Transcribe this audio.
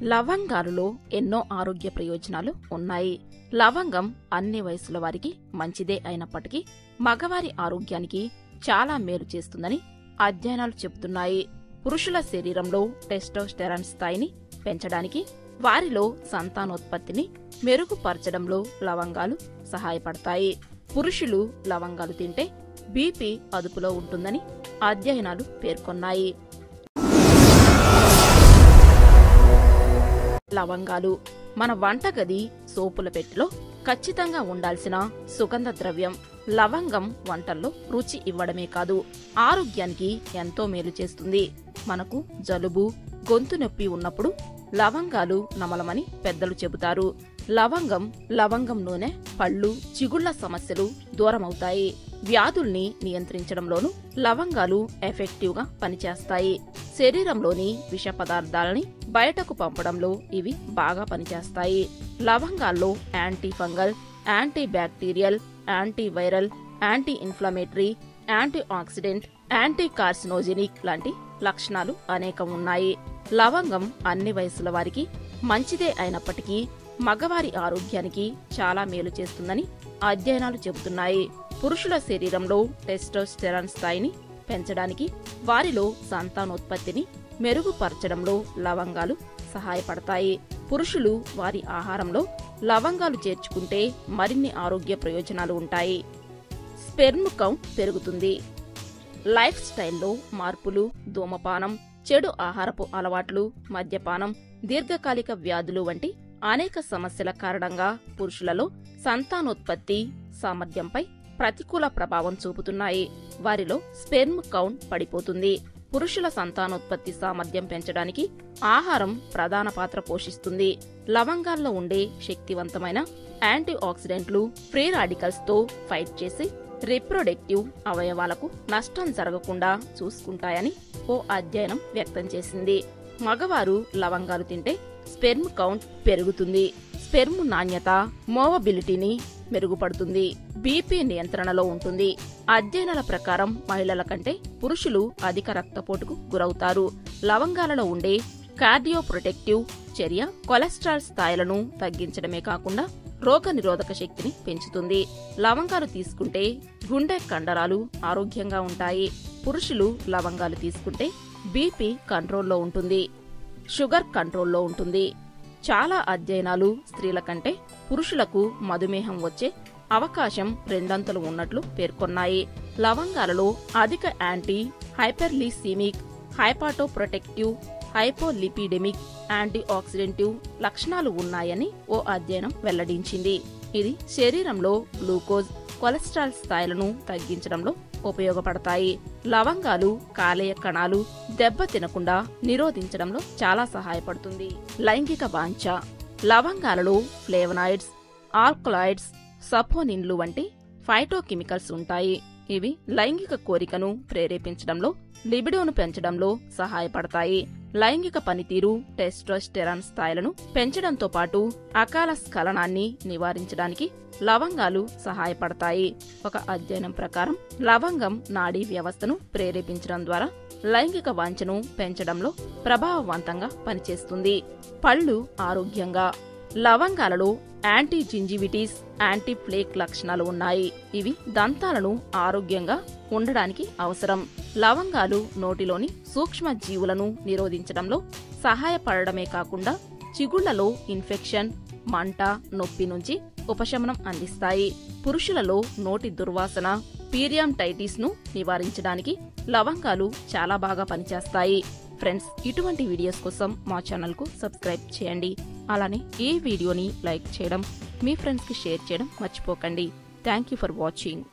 లవంగాలలో ఎన్నో ఆరోగ్య ప్రయోజనాలు ఉన్నాయి లవంగం అన్ని వయసుల వారికి మంచిదే అయినప్పటికీ మగవారి ఆరోగ్యానికి చాలా మేలు చేస్తుందని అధ్యయనాలు చెబుతున్నాయి పురుషుల శరీరంలో టెస్టోస్టెరాన్ స్థాయిని పెంచడానికి వారిలో సంతానోత్పత్తిని మెరుగుపరచడంలో లవంగాలు సహాయపడతాయి పురుషులు లవంగాలు తింటే బీపీ అదుపులో ఉంటుందని అధ్యయనాలు పేర్కొన్నాయి లవంగాలు మన వంటగది సోపుల పెట్టెలో ఖచ్చితంగా ఉండాల్సిన సుగంధ ద్రవ్యం లవంగం వంటల్లో రుచి ఇవ్వడమే కాదు ఆరోగ్యానికి ఎంతో మేలు చేస్తుంది మనకు జలుబు గొంతు నొప్పి ఉన్నప్పుడు లవంగాలు నమలమని పెద్దలు చెబుతారు లవంగం లవంగం నూనె పళ్ళు చిగుళ్ల సమస్యలు దూరమవుతాయి వ్యాధుల్ని నియంత్రించడంలోనూ లవంగాలు ఎఫెక్టివ్గా పనిచేస్తాయి శరీరంలోని విష పదార్థాలని బయటకు పంపడంలో ఇవి బాగా పనిచేస్తాయి లవంగాల్లో anti fungal anti bacterial anti viral anti inflammatory anti oxidant anti carcinogenic లాంటి లక్షణాలు అనేకం ఉన్నాయి లవంగం అన్ని వయసుల వారికి మంచిదే అయినప్పటికీ మగవారి ఆరోగ్యానికి చాలా మేలు చేస్తుందని అధ్యయనాలు చెబుతున్నాయి పురుషుల శరీరంలో టెస్టోస్టెరాన్ స్థాయిని పెంచడానికి వారిలో సంతానోత్పత్తిని మెరుగుపరచడంలో లవంగాలు సహాయపడతాయి పురుషులు వారి ఆహారంలో లవంగాలు చేర్చుకుంటే మరిన్ని ఆరోగ్య ప్రయోజనాలు ఉంటాయి స్పెర్మ్ కౌంట్ పెరుగుతుంది లైఫ్ స్టైల్లో మార్పులు ధూమపానం చెడు ఆహారపు అలవాట్లు మద్యపానం దీర్ఘకాలిక వ్యాధులు వంటి అనేక సమస్యల కారణంగా పురుషులలో సంతానోత్పత్తి సామర్థ్యంపై ప్రతికూల ప్రభావం చూపుతున్నాయి వారిలో స్పెర్మ్ కౌంట్ పడిపోతుంది పురుషుల సంతానోత్పత్తి సామర్థ్యం పెంచడానికి ఆహారం ప్రధాన పాత్ర పోషిస్తుంది లవంగాల్లో ఉండే శక్తివంతమైన యాంటీ ఆక్సిడెంట్లు ఫ్రీ రాడికల్స్ తో ఫైట్ చేసి రిప్రొడక్టివ్ అవయవాలకు నష్టం జరగకుండా చూసుకుంటాయని ఓ అధ్యయనం వ్యక్తం చేసింది మగవారు లవంగాలు తింటే స్పెర్మ్ కౌంట్ పెరుగుతుంది స్పెర్మ్ నాణ్యత మోవబిలిటీని మెరుగుపడుతుంది బీపీ నియంత్రణలో ఉంటుంది అధ్యయనాల ప్రకారం మహిళల కంటే పురుషులు అధిక రక్తపోటుకు గురవుతారు లవంగాలలో ఉండే కార్డియో ప్రొటెక్టివ్ చర్య కొలెస్ట్రాల్ స్థాయిలను తగ్గించడమే కాకుండా రోగ నిరోధక శక్తిని పెంచుతుంది లవంగాలు తీసుకుంటే గుండె కండరాలు ఆరోగ్యంగా ఉంటాయి పురుషులు లవంగాలు తీసుకుంటే బీపీ కంట్రోల్లో ఉంటుంది షుగర్ కంట్రోల్లో ఉంటుంది చాలా అధ్యయనాలు స్త్రీల కంటే పురుషులకు మధుమేహం వచ్చే అవకాశం రెండంతలు ఉన్నట్లు పేర్కొన్నాయి లవంగాలలో అధిక anti hyperglycemic hepatoprotective hypolipidemic anti oxidative లక్షణాలు ఉన్నాయని ఓ అధ్యయనం వెల్లడించింది ఇది శరీరంలో గ్లూకోజ్ కొలెస్ట్రాల్ స్థాయిలను తగ్గించడంలో ఉపయోగపడతాయి లవంగాలు కాలేయ కణాలు దెబ్బ తినకుండా నిరోధించడంలో చాలా సహాయపడుతుంది లైంగిక వాంఛ లవంగాలలో ఫ్లేవనాయిడ్స్ ఆల్కలాయిడ్స్ సపోనిన్లు వంటి ఫైటోకెమికల్స్ ఉంటాయి ఇవి లైంగిక కోరికను ప్రేరేపించడంలో లిబిడోను పెంచడంలో సహాయపడతాయి లైంగిక పనితీరు టెస్టోస్టెరాన్ స్థాయిలను పెంచడంతో పాటు అకాల స్ఖలనాన్ని నివారించడానికి లవంగాలు సహాయపడతాయి ఒక అధ్యయనం ప్రకారం లవంగం నాడీ వ్యవస్థను ప్రేరేపించడం ద్వారా లైంగిక వాంఛను పెంచడంలో ప్రభావవంతంగా పనిచేస్తుంది పళ్ళు ఆరోగ్యంగా లవంగాలలో యాంటీ జింజివిటీస్ యాంటీ ప్లేక్ లక్షణాలు ఉన్నాయి ఇవి దంతాలను ఆరోగ్యంగా ఉండడానికి అవసరం లవంగాలు నోటిలోని సూక్ష్మ జీవులను నిరోధించడంలో సహాయపడడమే కాకుండా చిగుళ్లలో ఇన్ఫెక్షన్ మంట నొప్పి నుంచి ఉపశమనం అందిస్తాయి పురుషులలో నోటి దుర్వాసన పీరియాంటైటిస్ ను నివారించడానికి లవంగాలు చాలా బాగా పనిచేస్తాయి ఫ్రెండ్స్ ఇటువంటి వీడియోస్ కోసం మా ఛానల్ కు సబ్స్క్రైబ్ చేయండి అలానే ఈ వీడియోని లైక్ చేయడం మీ ఫ్రెండ్స్ కి షేర్ చేయడం మర్చిపోకండి థ్యాంక్ యూ ఫర్ వాచింగ్